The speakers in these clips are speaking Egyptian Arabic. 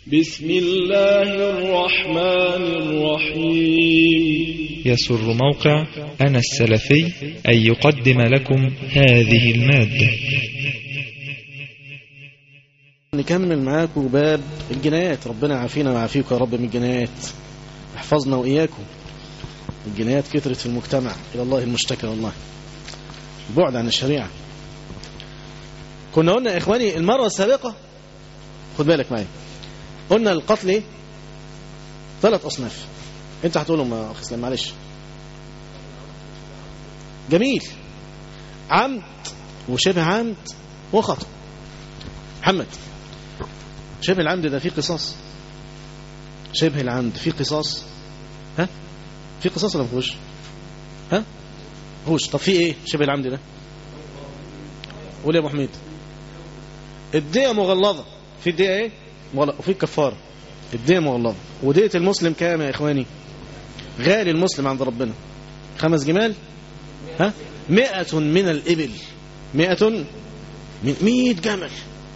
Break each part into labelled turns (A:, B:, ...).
A: بسم الله الرحمن الرحيم
B: يسر موقع أنا السلفي أن يقدم لكم هذه المادة
C: نكمل معاكم باب الجنايات ربنا يعافينا ويعافيكم يا رب من الجنايات احفظنا وإياكم الجنايات كثرت في المجتمع إلى الله المشتكى والله بعد عن الشريعة كنا قلنا يا إخواني المرة السابقة خد بالك معي قلنا القتل ايه ثلاث أصناف انت هتقولهم يا أخي اسلام معلش جميل عمد وشبه عمد وخطأ محمد شبه العمد ده فيه قصاص شبه العمد فيه قصاص ها في قصاص ولا مفيهوش ها مفيهوش طب في ايه شبه العمد ده قول يا ابو حميد الدية مغلظة في الدية ايه مغلظة وفي الكفارة الدية مغلظة ودية المسلم كام يا اخواني غالي المسلم عند ربنا خمس جمال ها مئة من الإبل مئة من مئة جمل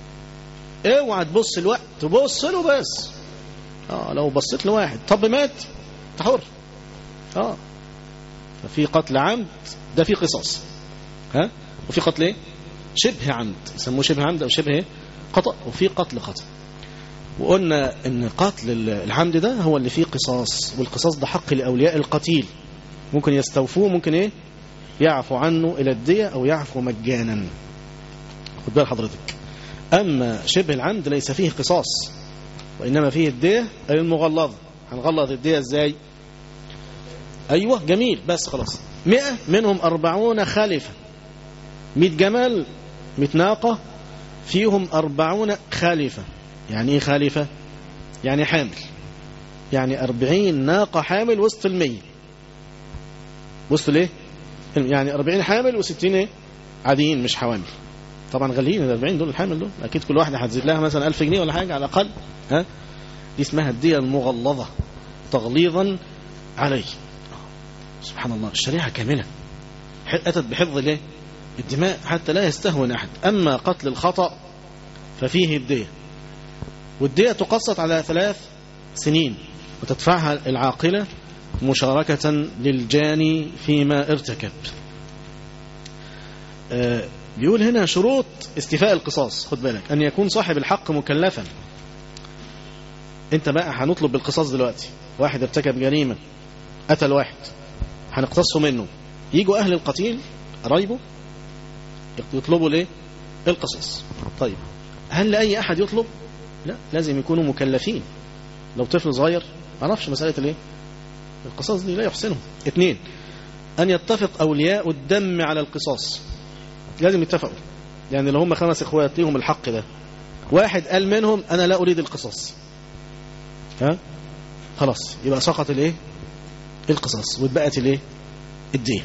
C: اوعى تبص الوقت تبص له بس اه لو بصيت لواحد طب مات انت حر اه ففي قتل عمد ده في قصاص ها وفي قتل ايه شبه عمد يسموه شبه عمد او شبه ايه خطا وفي قتل خطا وقلنا ان قتل العمد ده هو اللي فيه قصاص والقصاص ده حق لاولياء القتيل ممكن يستوفوه ممكن ايه يعفو عنه الى الدية او يعفو مجانا خد بال حضرتك اما شبه العمد ليس فيه قصاص وانما فيه الدية اي المغلظة هنغلظ الدية ازاي ايوه جميل بس خلاص مئة منهم اربعون خالفة مئة جمل مئة ناقة فيهم أربعون خالفة يعني ايه خالفة يعني حامل يعني أربعين ناقة حامل وسط المية وسط ليه يعني أربعين حامل وستين ايه عاديين مش حوامل طبعا غاليين ال 40 دول الحامل دول اكيد كل واحده هتزيد لها مثلا 1000 جنيه ولا حاجه على الاقل ها دي اسمها الديه المغلظه تغليظا عليه سبحان الله الشريعه كامله اتت بحفظ الايه الدماء حتى لا يستهون احد اما قتل الخطا ففيه الديه والديه تقسط على ثلاث سنين وتدفعها العاقله مشاركه للجاني فيما ارتكب آه بيقول هنا شروط استيفاء القصاص خد بالك أن يكون صاحب الحق مكلفا انت بقى هنطلب بالقصاص دلوقتي واحد ارتكب جريمة قتل واحد هنقتصه منه يجوا أهل القتيل قرايبه يطلبوا ليه القصاص طيب هل لأي أحد يطلب لا لازم يكونوا مكلفين لو طفل صغير ما عرفش مسألة الايه القصاص دي لا يحسنه اثنين أن يتفق أولياء الدم على القصاص لازم يتفقوا يعني لو هم خمس اخوات ليهم الحق ده واحد قال منهم انا لا اريد القصاص ها خلاص يبقى سقط الايه القصاص واتبقت الايه الديه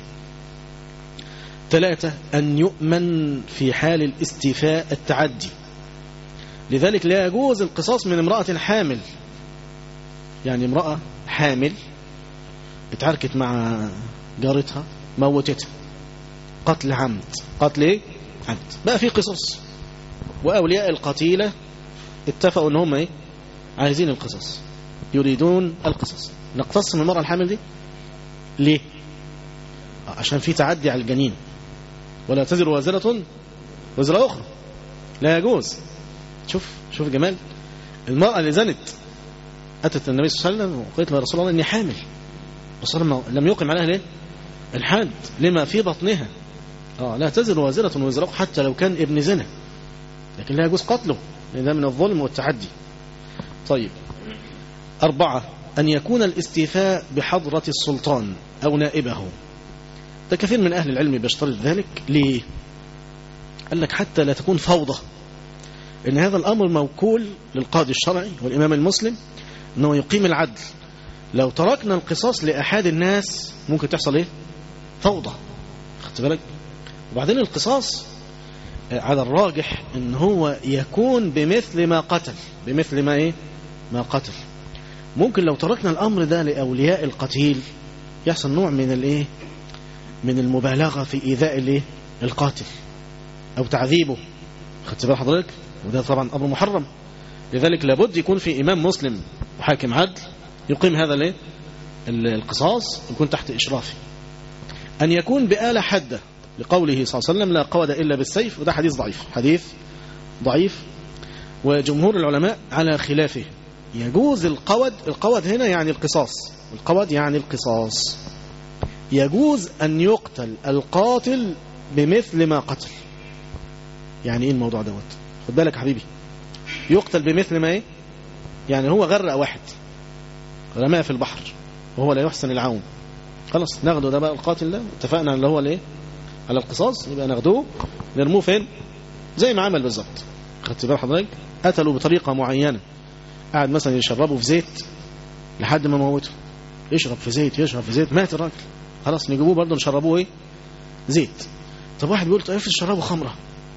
C: ثلاثة أن يؤمن في حال الاستيفاء التعدي لذلك لا يجوز القصاص من امرأة حامل يعني امرأة حامل اتعاركت مع جارتها موتتها قتل عمد قتل ايه عمد بقى في قصص واولياء القتيلة اتفقوا ان هم ايه عايزين القصص يريدون القصص نقتص من المرأة الحامل دي ليه عشان في تعدي على الجنين ولا تزر وازرة وزر اخرى لا يجوز شوف شوف جمال المرأة اللي زنت أتت النبي صلى الله عليه وسلم وقالت له يا رسول الله إني حامل رسول الله لم يقم عليها ليه الحد لما في بطنها آه لا تزر وازرة وزر حتى لو كان ابن زنا لكن لا يجوز قتله لأن ده من الظلم والتعدي طيب أربعة أن يكون الاستيفاء بحضرة السلطان أو نائبه ده كثير من أهل العلم بيشترط ذلك ليه قال لك حتى لا تكون فوضى إن هذا الأمر موكول للقاضي الشرعي والإمام المسلم أنه يقيم العدل لو تركنا القصاص لأحد الناس ممكن تحصل إيه فوضى خدت بالك وبعدين القصاص على الراجح ان هو يكون بمثل ما قتل بمثل ما ايه ما قتل ممكن لو تركنا الامر ده لاولياء القتيل يحصل نوع من الايه من المبالغه في ايذاء الايه القاتل او تعذيبه خدت بال حضرتك وده طبعا امر محرم لذلك لابد يكون في إمام مسلم وحاكم عدل يقيم هذا الايه القصاص يكون تحت إشرافه أن يكون بآلة حدة لقوله صلى الله عليه وسلم لا قود إلا بالسيف وده حديث ضعيف حديث ضعيف وجمهور العلماء على خلافه يجوز القود القود هنا يعني القصاص القود يعني القصاص يجوز أن يقتل القاتل بمثل ما قتل يعني ايه الموضوع دوت خد بالك يا حبيبي يقتل بمثل ما ايه يعني هو غرق واحد رماه في البحر وهو لا يحسن العون خلاص ناخده ده بقى القاتل ده اتفقنا اللي هو الايه على القصاص يبقى ناخدوه نرموه فين زي ما عمل بالظبط خدت بال حضرتك قتلوا بطريقه معينه قاعد مثلا يشربه في زيت لحد ما موته يشرب في زيت يشرب في زيت مات الراجل خلاص نجيبوه برضه نشربوه ايه زيت طب واحد بيقول طيب شربوا خمره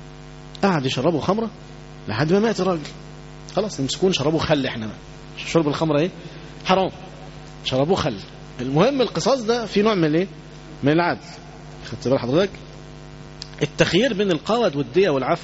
C: قعد يشربوا خمره لحد ما مات الراجل خلاص يمسكون شربوا خل احنا بقى شرب الخمره ايه حرام شربوه خل المهم القصاص ده في نوع من الايه من العدل خدت بال حضرتك التخيير بين القود والدية والعفو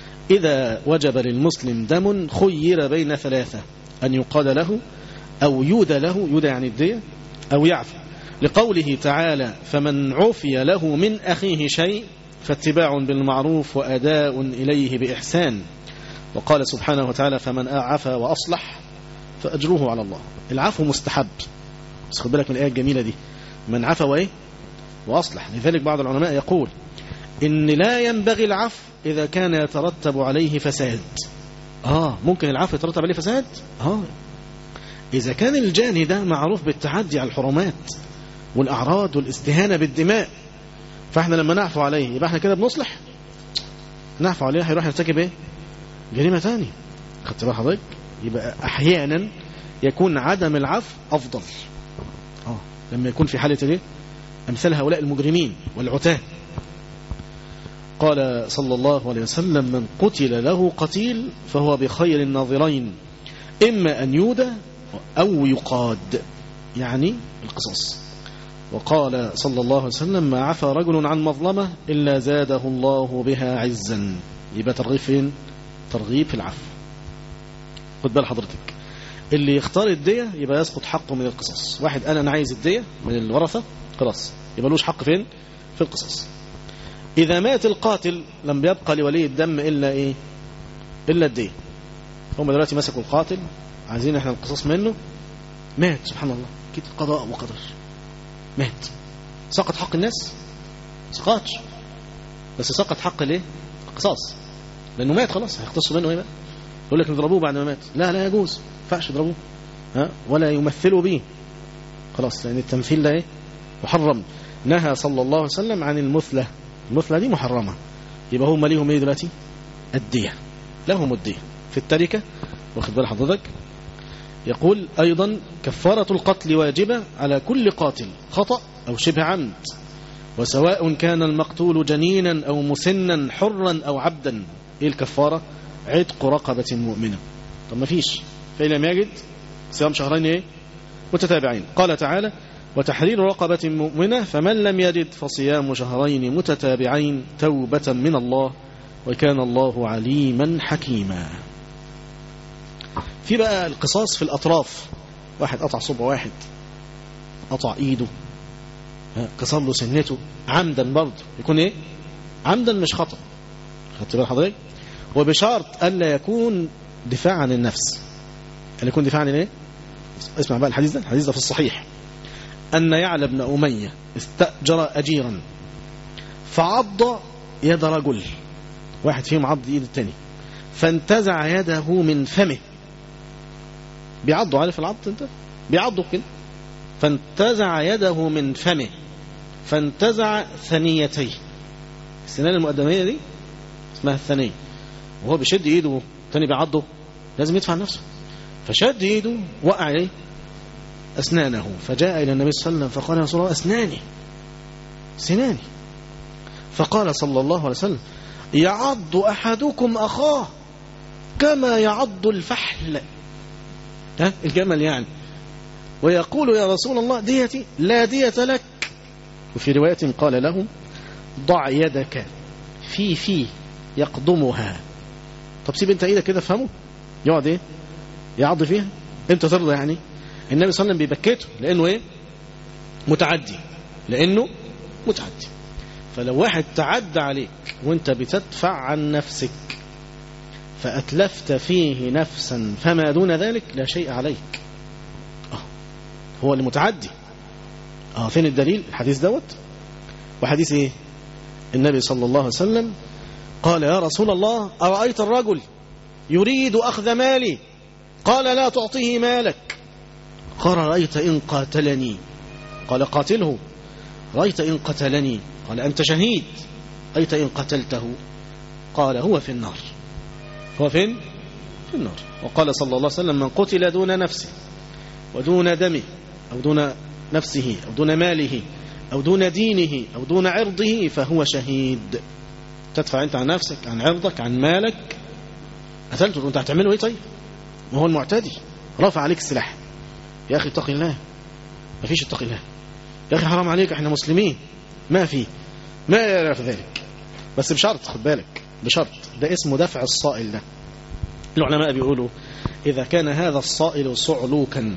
C: إذا وجب للمسلم دم خير بين ثلاثة أن يقاد له أو يودى له يودى يعني الدية أو يعفو لقوله تعالى فمن عفي له من أخيه شيء فاتباع بالمعروف وأداء إليه بإحسان وقال سبحانه وتعالى فمن عفا وأصلح فأجره على الله العفو مستحب بس خد بالك من الآية الجميلة دي من عفا وإيه وأصلح لذلك بعض العلماء يقول إن لا ينبغي العفو إذا كان يترتب عليه فساد آه ممكن العفو يترتب عليه فساد آه إذا كان الجاني ده معروف بالتعدي على الحرمات والأعراض والاستهانة بالدماء فاحنا لما نعفو عليه يبقى احنا كده بنصلح نعفو عليه هيروح يرتكب ايه جريمة تاني خدت بال حضرتك يبقى احيانا يكون عدم العفو افضل اه لما يكون في حالة ايه امثال هؤلاء المجرمين والعتاه قال صلى الله عليه وسلم من قتل له قتيل فهو بخير الناظرين إما أن يودى أو يقاد يعني القصاص وقال صلى الله عليه وسلم ما عفى رجل عن مظلمة إلا زاده الله بها عزا يبقى ترغيب فين ترغيب في العفو خد بال حضرتك اللي يختار الدية يبقى يسقط حقه من القصاص واحد قال أنا عايز الدية من الورثة خلاص يبقى لوش حق فين في القصاص إذا مات القاتل لم يبقى لولي الدم إلا إيه إلا الدية هم دلوقتي مسكوا القاتل عايزين احنا القصاص منه مات سبحان الله كده قضاء وقدر مات سقط حق الناس سقطش بس سقط حق الايه القصاص لانه مات خلاص هيختصوا منه ايه بقى يقول لك نضربوه بعد ما مات لا لا يجوز ما ينفعش يضربوه ها ولا يمثلوا به خلاص لان التمثيل ده ايه محرم نهى صلى الله عليه وسلم عن المثلة المثلة دي محرمة يبقى هم ليهم ايه دلوقتي الدية لهم الدية في التركة واخد بال حضرتك يقول أيضا كفارة القتل واجبة على كل قاتل خطأ أو شبه عمد وسواء كان المقتول جنينا أو مسنا حرا أو عبدا إيه الكفارة عتق رقبة مؤمنة طب ما فيش فإن لم يجد صيام شهرين إيه متتابعين قال تعالى وتحرير رقبة مؤمنة فمن لم يجد فصيام شهرين متتابعين توبة من الله وكان الله عليما حكيما في بقى القصاص في الأطراف واحد قطع صبع واحد قطع إيده كسر له سنته عمدا برضه يكون إيه عمدا مش خطأ خدت بال حضرتك وبشرط ألا يكون دفاع عن النفس أن يكون دفاع عن إيه اسمع بقى الحديث ده الحديث ده في الصحيح أن يعلى بن أمية استأجر أجيرا فعض يد رجل واحد فيهم عض ايد التاني فانتزع يده من فمه بيعضوا عارف العض انت بيعضوا كده فانتزع يده من فمه فانتزع ثنيتيه السنان المقدمية دي اسمها الثنية وهو بيشد ايده تاني بيعضه لازم يدفع نفسه فشد ايده وقع عليه أسنانه فجاء إلى النبي صلى الله عليه وسلم فقال يا رسول الله أسناني سناني فقال صلى الله عليه وسلم يعض أحدكم أخاه كما يعض الفحل ها الجمل يعني ويقول يا رسول الله ديتي لا دية لك وفي رواية قال له ضع يدك في في يقضمها طب سيب انت ايدك كده فهمه يقعد ايه يعض فيها انت ترضى يعني النبي صلى الله عليه وسلم بيبكته لانه ايه متعدي لانه متعدي فلو واحد تعدى عليك وانت بتدفع عن نفسك فأتلفت فيه نفسا فما دون ذلك لا شيء عليك آه. هو المتعدي اه فين الدليل الحديث دوت وحديث ايه النبي صلى الله عليه وسلم قال يا رسول الله أرأيت الرجل يريد أخذ مالي قال لا تعطيه مالك قال رأيت إن قاتلني قال قاتله رأيت إن قتلني قال أنت شهيد رأيت إن قتلته قال هو في النار هو فين في النار وقال صلى الله عليه وسلم من قتل دون نفسه ودون دمه أو دون نفسه أو دون ماله أو دون دينه أو دون عرضه فهو شهيد تدفع أنت عن نفسك عن عرضك عن مالك قتلته أنت هتعمله إيه طيب ما هو المعتدي رفع عليك السلاح يا أخي اتق الله ما فيش اتق الله يا أخي حرام عليك احنا مسلمين ما في ما يعرف ذلك بس بشرط خد بالك بشرط ده اسمه دفع الصائل ده العلماء بيقولوا إذا كان هذا الصائل صعلوكا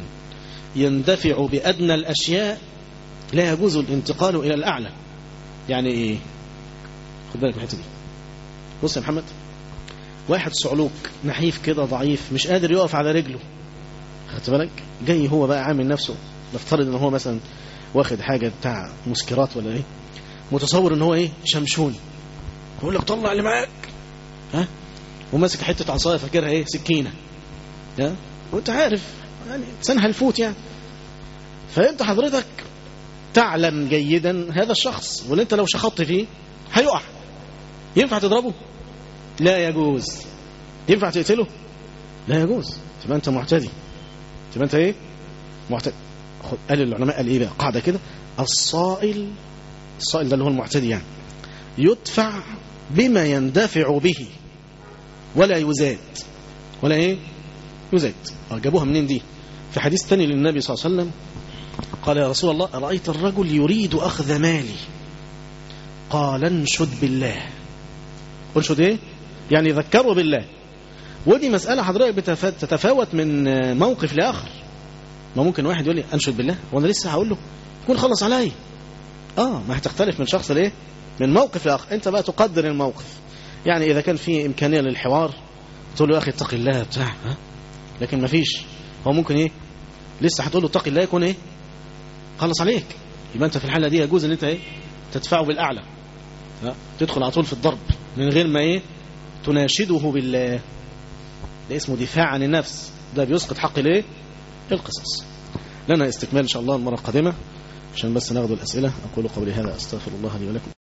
C: يندفع بأدنى الأشياء لا يجوز الانتقال إلى الأعلى يعني إيه خد بالك من الحته دي بص يا محمد واحد صعلوك نحيف كده ضعيف مش قادر يقف على رجله خدت بالك جاي هو بقى عامل نفسه نفترض ان هو مثلا واخد حاجه بتاع مسكرات ولا ايه متصور ان هو ايه شمشون يقول لك طلع اللي معاك ها وماسك حته عصايه فاكرها ايه سكينه ها وانت عارف يعني سنها الفوت يعني فانت حضرتك تعلم جيدا هذا الشخص واللي انت لو شخطت فيه هيقع ينفع تضربه لا يجوز ينفع تقتله لا يجوز تبقى انت معتدي تبقى انت ايه معتدي قال العلماء قال ايه بقى قاعده كده الصائل الصائل ده اللي هو المعتدي يعني يدفع بما يندفع به ولا يزاد ولا ايه يزاد جابوها منين دي في حديث تاني للنبي صلى الله عليه وسلم قال يا رسول الله رأيت الرجل يريد أخذ مالي قال انشد بالله انشد ايه يعني ذكروا بالله ودي مسألة حضرتك بتتفاوت من موقف لآخر ما ممكن واحد يقول لي انشد بالله وانا لسه هقول له يكون خلص عليا اه ما هتختلف من شخص لايه من موقف لاخر انت بقى تقدر الموقف يعني اذا كان في امكانيه للحوار تقول له يا اخي اتق الله بتاع ها لكن ما فيش هو ممكن ايه لسه هتقول له اتق الله يكون ايه خلص عليك يبقى انت في الحاله دي يجوز ان انت ايه تدفعه بالاعلى ها؟ تدخل على طول في الضرب من غير ما ايه تناشده بالله ده اسمه دفاع عن النفس ده بيسقط حق الايه القصص لنا استكمال ان شاء الله المره القادمه عشان بس ناخد الاسئله اقول قولي هذا استغفر الله لي ولكم